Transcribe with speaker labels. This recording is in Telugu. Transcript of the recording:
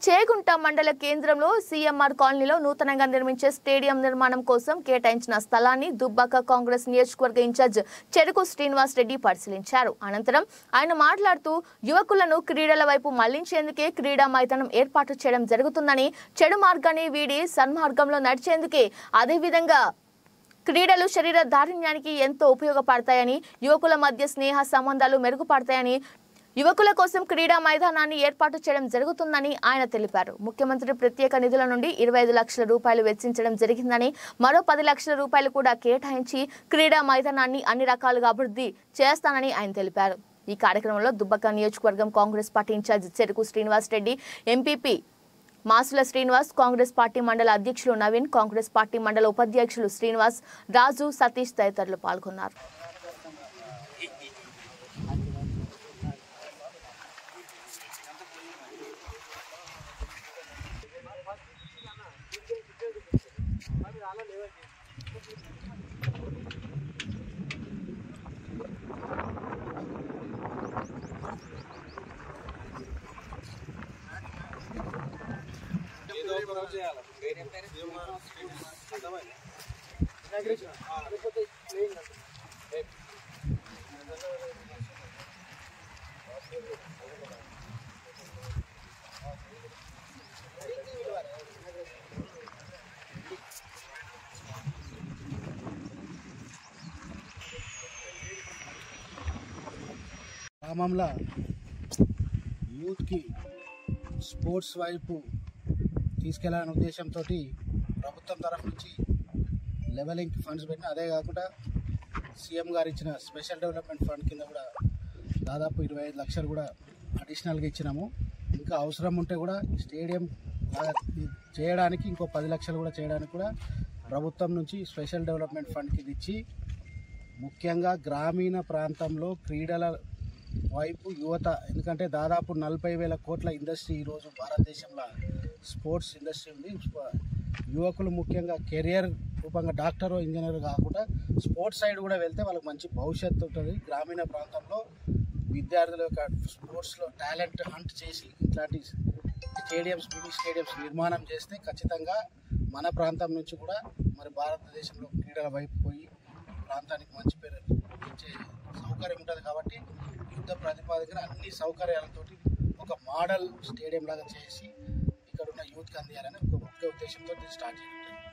Speaker 1: చేగుంట మండల కేంద్రంలో సీఎంఆర్ కాలనీలో నూతనంగా నిర్మించే స్టేడియం నిర్మాణం కోసం కేటాయించిన స్థలాన్ని దుబ్బాక కాంగ్రెస్ నియోజకవర్గ ఇన్ఛార్జ్ చెరుకు శ్రీనివాస్ రెడ్డి పరిశీలించారు అనంతరం ఆయన మాట్లాడుతూ యువకులను క్రీడల వైపు మళ్లించేందుకే క్రీడా మైదానం ఏర్పాటు చేయడం జరుగుతుందని చెడు మార్గాన్ని వీడి సన్మార్గంలో నడిచేందుకే అదేవిధంగా క్రీడలు శరీర దారుణ్యానికి ఎంతో ఉపయోగపడతాయని యువకుల మధ్య స్నేహ సంబంధాలు మెరుగుపడతాయని యువకుల కోసం క్రీడా మైదానాన్ని ఏర్పాటు చేయడం జరుగుతుందని ఆయన తెలిపారు ముఖ్యమంత్రి ప్రత్యేక నిధుల నుండి ఇరవై ఐదు లక్షల రూపాయలు వెచ్చించడం జరిగిందని మరో పది లక్షల రూపాయలు కూడా కేటాయించి క్రీడా మైదానాన్ని అన్ని రకాలుగా అభివృద్ధి చేస్తానని ఆయన తెలిపారు ఈ కార్యక్రమంలో దుబ్బక నియోజకవర్గం Congress party incharge Cheruku Srinivas Reddy MPP Masula Srinivas Congress party మండల అధ్యక్షులు నవీన్ కాంగ్రెస్ పార్టీ మండల ఉపాధ్యక్షులు శ్రీనివాస్ రాజు సతీష్ తదితరులు పాల్గొన్నారు
Speaker 2: గ్రామంలో యూత్కి స్పోర్ట్స్ వైపు తీసుకెళ్లాలనే ఉద్దేశంతో ప్రభుత్వం తరఫు నుంచి లెవెలింగ్ ఫండ్స్ పెట్టిన అదే కాకుండా సీఎం గారు ఇచ్చిన స్పెషల్ డెవలప్మెంట్ ఫండ్ కింద కూడా దాదాపు ఇరవై ఐదు లక్షలు కూడా అడిషనల్గా ఇచ్చినాము ఇంకా అవసరం ఉంటే కూడా స్టేడియం లాగా చేయడానికి ఇంకో పది లక్షలు కూడా చేయడానికి కూడా ప్రభుత్వం నుంచి స్పెషల్ డెవలప్మెంట్ ఫండ్ కింద ఇచ్చి ముఖ్యంగా గ్రామీణ ప్రాంతంలో క్రీడల వైపు యువత ఎందుకంటే దాదాపు నలభై వేల కోట్ల ఇండస్ట్రీ ఈరోజు భారతదేశంలో స్పోర్ట్స్ ఇండస్ట్రీ ఉంది స్ప- యువకులు ముఖ్యంగా కెరియర్ రూపంగా డాక్టర్ ఇంజనీర్ కాకుండా స్పోర్ట్స్ సైడ్ కూడా వెళ్తే వాళ్ళకి మంచి భవిష్యత్తు ఉంటుంది గ్రామీణ ప్రాంతంలో విద్యార్థుల యొక్క స్పోర్ట్స్లో టాలెంట్ హంట్ చేసి ఇట్లాంటి స్టేడియంస్ మినీ స్టేడియంస్ నిర్మాణం చేస్తే ఖచ్చితంగా మన ప్రాంతం నుంచి కూడా మరి భారతదేశంలో క్రీడల వైపు పోయి ప్రాంతానికి మంచి పేరు ఇచ్చే సౌకర్యం ఉంటుంది కాబట్టి యుద్ధ ప్రతిపాదకన అన్ని సౌకర్యాలతోటి ఒక మోడల్ స్టేడియం లాగా చేసి ఇక్కడ ఉన్న యూత్కి అందియాలని ఒక ముఖ్య ఉద్దేశంతో దీన్ని స్టార్ట్ చేయడం జరిగింది